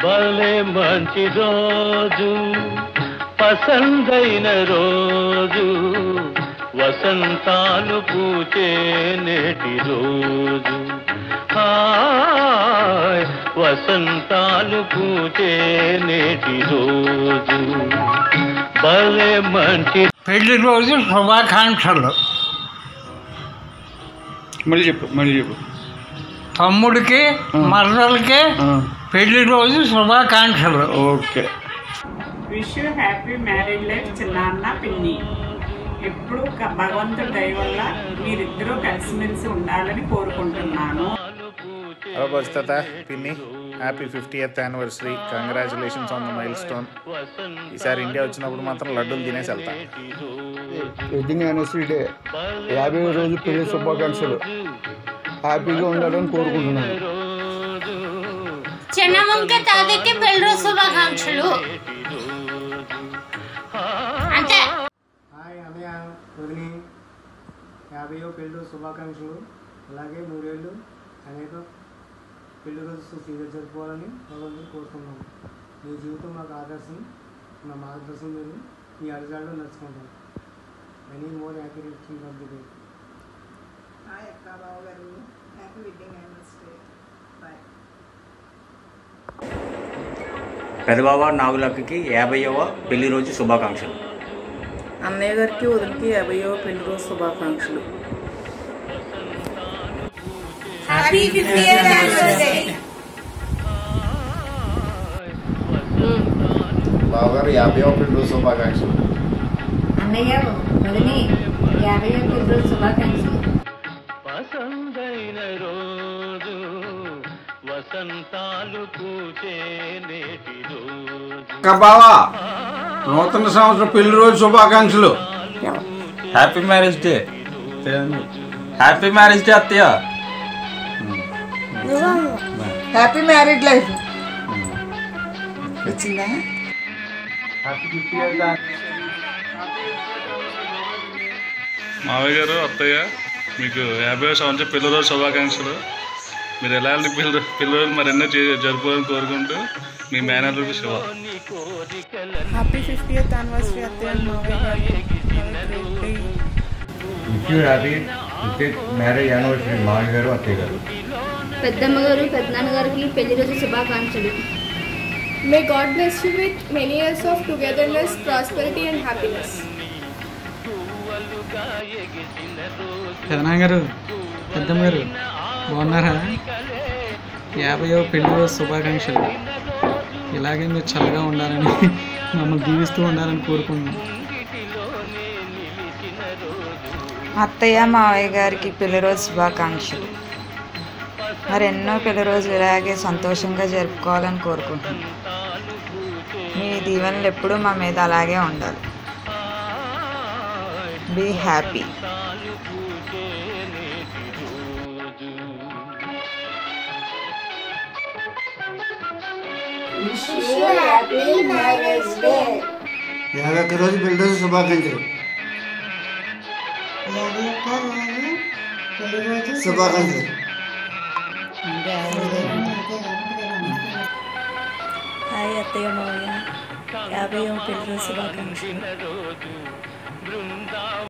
భలే మంచి రోజు పసందైన రోజు వసంతాలు పూచే నేటి రోజు హాయ్ వసంతాలు పూచే నేటి రోజు భలే మంచి పెళ్లి రోజు శుభాకాంక్షలు మళ్ళీ చెప్పు మళ్ళీ చెప్పు తమ్ముడికి మరదలకి పెళ్లి రోజు శుభాకాంక్షలు okay wish you happy married life చిన్నాన్న పిన్ని ఎప్పుడు క- భగవంతుడి దయ వల్ల మీరిద్దరూ కలిసిమెలిసి ఉండాలని కోరుకుంటున్నాను హలో పరిస్థిత పిన్ని happy fifty eighth anniversary congratulations on the milestone ఈసారి ఇండియా వచ్చినప్పుడు మాత్రం లడ్డూలు తినేసి వెళ్తా వెడ్డింగ్ యానివర్సరీ డే యాభై రోజు పెళ్లి శుభాకాంక్షలు హ్యాపీగా ఉండాలని కోరుకుంటున్నాను చిన్నవంక తాతకి పెళ్లి రోజు శుభాకాంక్షలు అంతే హాయ్ అన్నయ్య వదిని యాభైయో పెళ్ళి శుభాకాంక్షలు అలాగే మూడేళ్ళు అనేక పెళ్లి రోజు సీరియల్ జరుపుకోవాలని భగవంతుని కోరుకున్నాము మీ జీవితం మాకు ఆదర్శం మా మార్గదర్శనం మీరు మీ అడిగాళ్ళు నడుచుకుంటాం many more happy relation of the day hi అక్క బావ గారు హ్యాపీ వెడ్డింగ్ యానివర్సరీ బాయ్ పెదబాబా నాగులక్కకి యాభైవ పెళ్లి రోజు శుభాకాంక్షలు అన్నయ్య గారికి వదిలికి యాభైయో పెళ్లి రోజు శుభాకాంక్షలు హ్యాపీ ఫిఫ్టీ బావగారు యాభై పెళ్లి శుభాకాంక్షలు అన్నయ్య వదిని యాభై పెళ్లి రోజు శుభాకాంక్షలు పసందైన రోజు వసంతాలు పూచే నేటి రోజు బావా నూతన సంవత్సరం పెళ్లి రోజు శుభాకాంక్షలు happy marriage day happy marriage day అత్తయ్య హ్యాపీ మ్యారీడ్ లైఫ్ వచ్చిందా మావయ్య గారు అత్తయ్య మీకు యాభై సంవత్సరం పిల్లల రోజు శుభాకాంక్షలు మీరు ఎలాంటి పిల్ల పిల్లలు మరెన్నో చే- జరుపుకోవాలని కోరుకుంటూ మీ మేనర్లకు శుభ హ్యాపీ ఫిఫ్టీ ఎయిత్ యానివర్సరీ అత్తయ్య హ్యాపీ మ్యారేజ్ యానివర్సరీ మామయ్య గారు అత్తయ్య గారు పెద్దమ్మ గారు పెద్దనాన్న గారికి పెళ్లి రోజు శుభాకాంక్షలు May God bless you with many years of togetherness, prosperity, and happiness. పెదనా గారు పెద్దమ్మ గారు బాగున్నారా యాభైవ పెళ్లి రోజు శుభాకాంక్షలు ఇలాగే మీరు చల్లగా ఉండాలని మమ్మల్ని దీవిస్తూ ఉండాలని కోరుకుంటున్నాం అత్తయ్య మావయ్య గారికి పెళ్లి రోజు శుభాకాంక్షలు మరెన్నో పెళ్లి రోజులు ఇలాగే సంతోషంగా జరుపుకోవాలని కోరుకుంటున్నాను మీ దీవెనలు ఎప్పుడూ మా మీద అలాగే ఉండాలి బీ హ్యాపీ యాభై ఒక్క రోజు పెళ్లి రోజు శుభాకాంక్షలు శుభాకాంక్షలు హాయ్ అత్తయ్య మావయ్య యాభై పెళ్లి రోజు శుభాకాంక్షలు